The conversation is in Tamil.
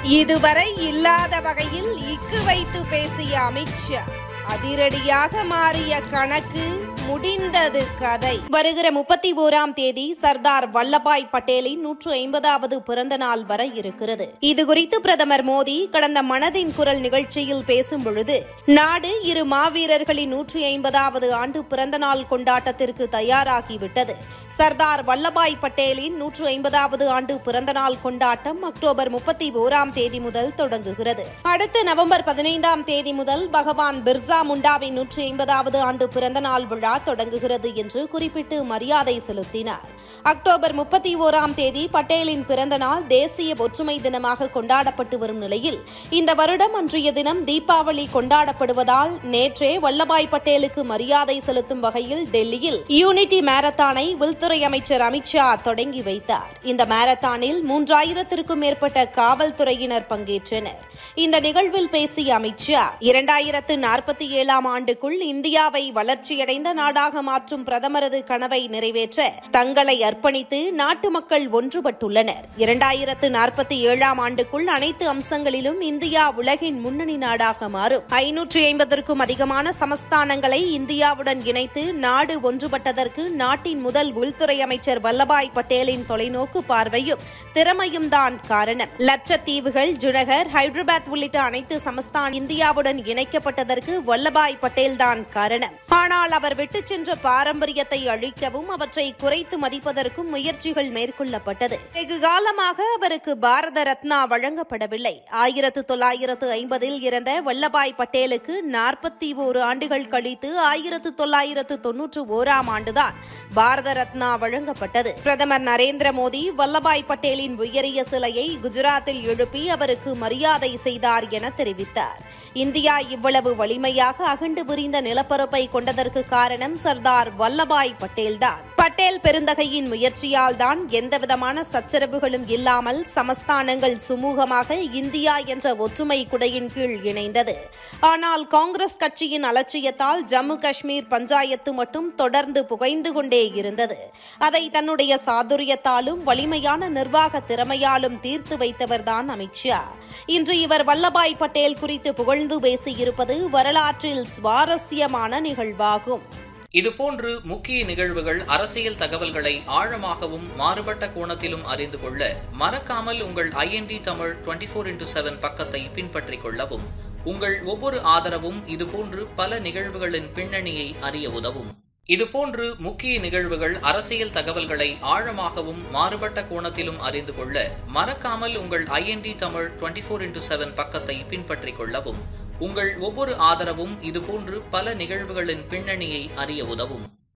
இதுவரை இல்லாத வகையில் இக்கு வைத்து பேசிய அமித்ஷா அதிரடியாக மாறிய கணக்கு முடிந்தது கதை வருகிற முப்பத்தி ஓராம் தேதி சர்தார் வல்லபாய் பட்டேலின் நூற்று ஐம்பதாவது பிறந்த நாள் வர இருக்கிறது இது குறித்து பிரதமர் மோடி கடந்த மனதின் குரல் நிகழ்ச்சியில் பேசும் பொழுது நாடு இரு மாவீரர்களின் நூற்றி ஐம்பதாவது ஆண்டு பிறந்த நாள் கொண்டாட்டத்திற்கு தயாராகிவிட்டது சர்தார் வல்லபாய் பட்டேலின் நூற்று ஐம்பதாவது ஆண்டு பிறந்த நாள் கொண்டாட்டம் அக்டோபர் முப்பத்தி ஓராம் தேதி முதல் தொடங்குகிறது அடுத்த நவம்பர் பதினைந்தாம் தேதி முதல் பகவான் பிர்சா முண்டாவின் நூற்றி ஐம்பதாவது ஆண்டு பிறந்த நாள் விழா தொடங்குகிறது என்று குறிப்பிட்டு மரியாதை செலுத்தினார் அக்டோபர் முப்பத்தி ஓராம் தேதி பட்டேலின் பிறந்த நாள் தேசிய ஒற்றுமை தினமாக கொண்டாடப்பட்டு வரும் நிலையில் இந்த வருடம் அன்றைய தினம் தீபாவளி கொண்டாடப்படுவதால் நேற்றே வல்லபாய் பட்டேலுக்கு மரியாதை செலுத்தும் வகையில் டெல்லியில் யூனிட்டி மாரத்தானை உள்துறை அமைச்சர் அமித்ஷா தொடங்கி வைத்தார் இந்த மாரத்தானில் மூன்றாயிரத்திற்கும் மேற்பட்ட காவல்துறையினர் பங்கேற்றனர் இந்த நிகழ்வில் பேசிய அமித்ஷா இரண்டாயிரத்து நாற்பத்தி ஏழாம் ஆண்டுக்குள் இந்தியாவை வளர்ச்சியடைந்த நாடாக மாற்றும் பிரதமரது கனவை நிறைவேற்ற தங்களை அர்ப்பணித்து நாட்டு மக்கள் ஒன்றுபட்டுள்ளனர் இரண்டாயிரத்து நாற்பத்தி ஏழாம் ஆண்டுக்குள் அனைத்து அம்சங்களிலும் இந்தியா உலகின் முன்னணி நாடாக மாறும் ஐநூற்றி ஐம்பதற்கும் அதிகமான சமஸ்தானங்களை இந்தியாவுடன் இணைத்து நாடு ஒன்றுபட்டதற்கு நாட்டின் முதல் உள்துறை அமைச்சர் வல்லபாய் பட்டேலின் தொலைநோக்கு பார்வையும் திறமையும் தான் காரணம் லட்சத்தீவுகள் ஜுனகர் ஹைதராபாத் உள்ளிட்ட அனைத்து சமஸ்தான் இந்தியாவுடன் இணைக்கப்பட்டதற்கு வல்லபாய் பட்டேல் தான் காரணம் ஆனால் அவர் விட்டுச் சென்ற பாரம்பரியத்தை அழிக்கவும் அவற்றை குறைத்து மதிப்பதற்கும் முயற்சிகள் மேற்கொள்ளப்பட்டது வெகு காலமாக அவருக்கு பாரத ரத்னா வழங்கப்படவில்லை ஆயிரத்து தொள்ளாயிரத்து ஐம்பதில் இறந்த வல்லபாய் பட்டேலுக்கு நாற்பத்தி ஓரு ஆண்டுகள் கழித்து ஆயிரத்து தொள்ளாயிரத்து தொன்னூற்று ஓராம் ஆண்டுதான் பாரத ரத்னா வழங்கப்பட்டது பிரதமர் நரேந்திர மோடி வல்லபாய் பட்டேலின் உயரிய சிலையை குஜராத்தில் எழுப்பி அவருக்கு மரியாதை செய்தார் என தெரிவித்தார் இந்தியா இவ்வளவு வலிமையாக அகண்டு விரிந்த நிலப்பரப்பை கொண்டதற்கு காரணம் சர்தார் வல்லபாய் பட்டேல்தான் பட்டேல் பெருந்தகையின் முயற்சியால் தான் எந்தவிதமான சச்சரவுகளும் இல்லாமல் சமஸ்தானங்கள் சுமூகமாக இந்தியா என்ற ஒற்றுமை குடையின் கீழ் இணைந்தது ஆனால் காங்கிரஸ் கட்சியின் அலட்சியத்தால் ஜம்மு காஷ்மீர் பஞ்சாயத்து மட்டும் தொடர்ந்து புகைந்து கொண்டே இருந்தது அதை தன்னுடைய சாதுரியத்தாலும் வலிமையான நிர்வாக திறமையாலும் தீர்த்து வைத்தவர்தான் அமித்ஷா இன்று இவர் வல்லபாய் பட்டேல் குறித்து புகழ்ந்து பேசியிருப்பது வரலாற்றில் சுவாரஸ்யமான நிகழ்வாகும் இதுபோன்று முக்கிய நிகழ்வுகள் அரசியல் தகவல்களை ஆழமாகவும் மாறுபட்ட கோணத்திலும் அறிந்து கொள்ள மறக்காமல் உங்கள் IND Tamil twenty four into seven பக்கத்தை பின்பற்றிக் கொள்ளவும் உங்கள் ஒவ்வொரு ஆதரவும் இதுபோன்று பல நிகழ்வுகளின் பின்னணியை அறிய உதவும் இதுபோன்று முக்கிய நிகழ்வுகள் அரசியல் தகவல்களை ஆழமாகவும் மாறுபட்ட கோணத்திலும் அறிந்து கொள்ள மறக்காமல் உங்கள் IND Tamil twenty four into seven பக்கத்தை பின்பற்றிக் கொள்ளவும் உங்கள் ஒவ்வொரு ஆதரவும் இதுபோன்று பல நிகழ்வுகளின் பின்னணியை அறிய உதவும்